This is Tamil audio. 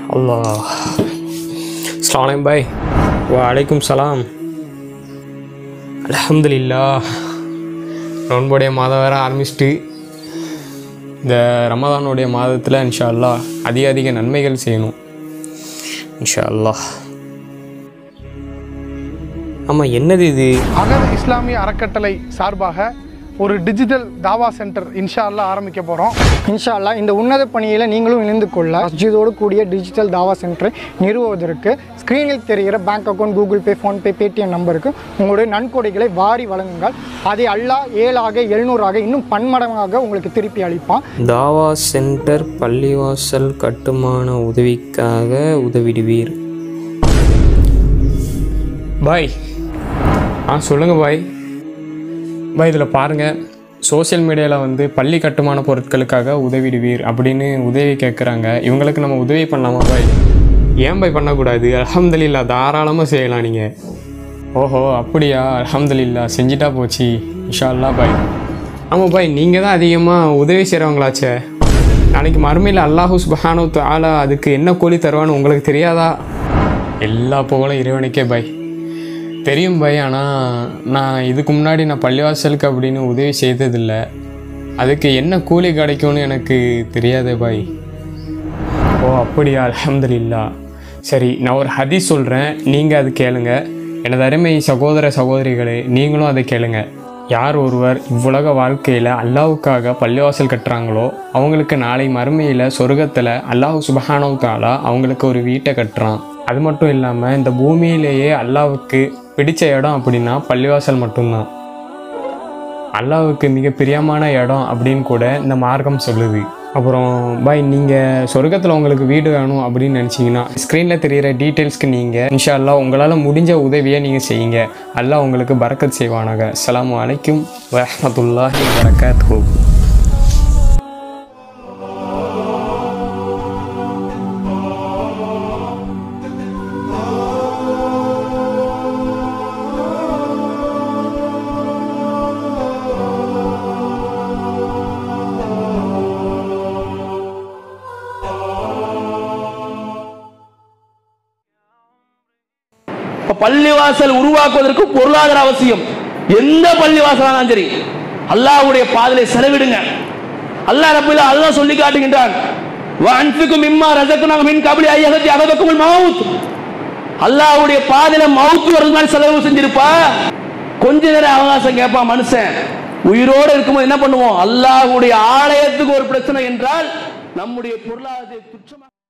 அல்லாஹ் அஸ்லாம் பாய் வலைக்கும் சலாம் அல்ஹம்துலில்லா நோன்புடைய மாதம் வேறு ஆரம்பிச்சிட்டு இந்த ரமதானுடைய மாதத்தில் இன்ஷா அல்லாஹ் அதிக அதிக நன்மைகள் செய்யணும் இன்ஷா அல்லாஹ் ஆமாம் என்னது இது அகர் இஸ்லாமிய அறக்கட்டளை சார்பாக ஒரு டிஜிட்டல் தாவா சென்டர் இன்ஷா அல்லாஹ் ஆரம்பிக்க போகிறோம் இன்ஷா அல்லாஹ் இந்த உன்னத பணியில் நீங்களும் இணைந்து கொள்ள மஸ்ஜிதோடு கூடிய டிஜிட்டல் தாவா சென்டரை நிறுவுவதற்கு ஸ்க்ரீனில் தெரிகிற bank account Google Pay PhonePe Paytm நம்பருக்கு உங்களுடைய நன்கொடைகளை வாரி வழங்குங்கள் அதை அல்லாஹ் ஏழாக எழுநூறாக இன்னும் பன்மடங்காக உங்களுக்கு திருப்பி அளிப்பான் தாவா சென்டர் பள்ளிவாசல் கட்டுமான உதவிக்காக உதவிடுவீர் பாய் ஆ சொல்லுங்கள் பாய் பாய் இதில் பாருங்கள் சோஷியல் மீடியாவில் வந்து பள்ளி கட்டுமான பொருட்களுக்காக உதவிடுவீர் அப்படின்னு உதவி கேட்குறாங்க இவங்களுக்கு நம்ம உதவி பண்ணலாமா பாய் ஏன் பாய் பண்ணக்கூடாது அல்ஹம்துலில்லா தாராளமாக செய்யலாம் நீங்கள் ஓஹோ அப்படியா அல்ஹம்துலில்லா செஞ்சிட்டா போச்சு இன்ஷா அல்லாஹ் பாய் ஆமாம் பாய் நீங்கள் தான் அதிகமாக உதவி செய்கிறவங்களாச்சே நாளைக்கு மறுமையில் அல்லாஹூ சுபஹானு ஆலா அதுக்கு என்ன கூலி தருவான்னு உங்களுக்கு தெரியாதா எல்லா புகழும் இறைவனுக்கே பாய் தெரியும் பாய் ஆனால் நான் இதுக்கு முன்னாடி நான் பள்ளிவாசலுக்கு அப்படின்னு உதவி செய்ததில்லை அதுக்கு என்ன கூலி கிடைக்கும்னு எனக்கு தெரியாதே பாய் ஓ அப்படியா அல்ஹம்துலில்லா சரி நான் ஒரு ஹதீஸ் சொல்கிறேன் நீங்கள் அது கேளுங்க எனது அருமை சகோதர சகோதரிகளே நீங்களும் அதை கேளுங்க யார் ஒருவர் இவ்வுலக வாழ்க்கையில் அல்லாவுக்காக பள்ளிவாசல் கட்டுறாங்களோ அவங்களுக்கு நாளை மறுமையில் சொர்க்கத்தில் அல்லாஹ் சுபஹானவு தாலா அவங்களுக்கு ஒரு வீட்டை கட்டுறான் அது மட்டும் இல்லாமல் இந்த பூமியிலேயே அல்லாவுக்கு பிடிச்ச இடம் அப்படின்னா பள்ளிவாசல் மட்டும்தான் அல்லாவுக்கு மிக பிரியமான இடம் அப்படின்னு கூட இந்த மார்க்கம் சொல்லுது அப்புறம் பாய் நீங்கள் சொர்க்கத்தில் உங்களுக்கு வீடு வேணும் அப்படின்னு நினச்சிங்கன்னா ஸ்க்ரீனில் தெரிகிற டீட்டெயில்ஸ்க்கு நீங்கள் இன்ஷா அல்லாஹ் உங்களால் முடிஞ்ச உதவியை நீங்கள் செய்யுங்க அல்லாஹ் உங்களுக்கு பரக்கத் செய்வானாக அஸ்ஸலாமு அலைக்கும் வரஹ்மத்துல்லாஹி வரகாத்துஹு இப்ப பள்ளிவாசல் உருவாக்குவதற்கு பொருளாதார அவசியம் எந்த பள்ளிவாசலானாலும் சரி அல்லாஹ்வுடைய பாதையில செலவிடுங்க அல்லாஹ் ரப்பல் அல்லாஹ் சொல்லி காட்டுகின்றான் வஅன்ஃபிகு மிம்மா ரஸக்னாகும் மின் கப்லி ஐயகத்தி அகதக்குமுல் மவுத் அல்லாஹ்வுடைய பாதையில மவுத் வரது மாதிரி செலவு செஞ்சிருப்பா கொஞ்ச நேரம் அவகாசம் கேட்பான் மனுஷன் உயிரோடு இருக்கும்போது என்ன பண்ணுவோம் அல்லாஹ்வுடைய ஆலயத்துக்கு ஒரு பிரச்சனை என்றால் நம்முடைய பொருளாதாரத்தை துச்சமாக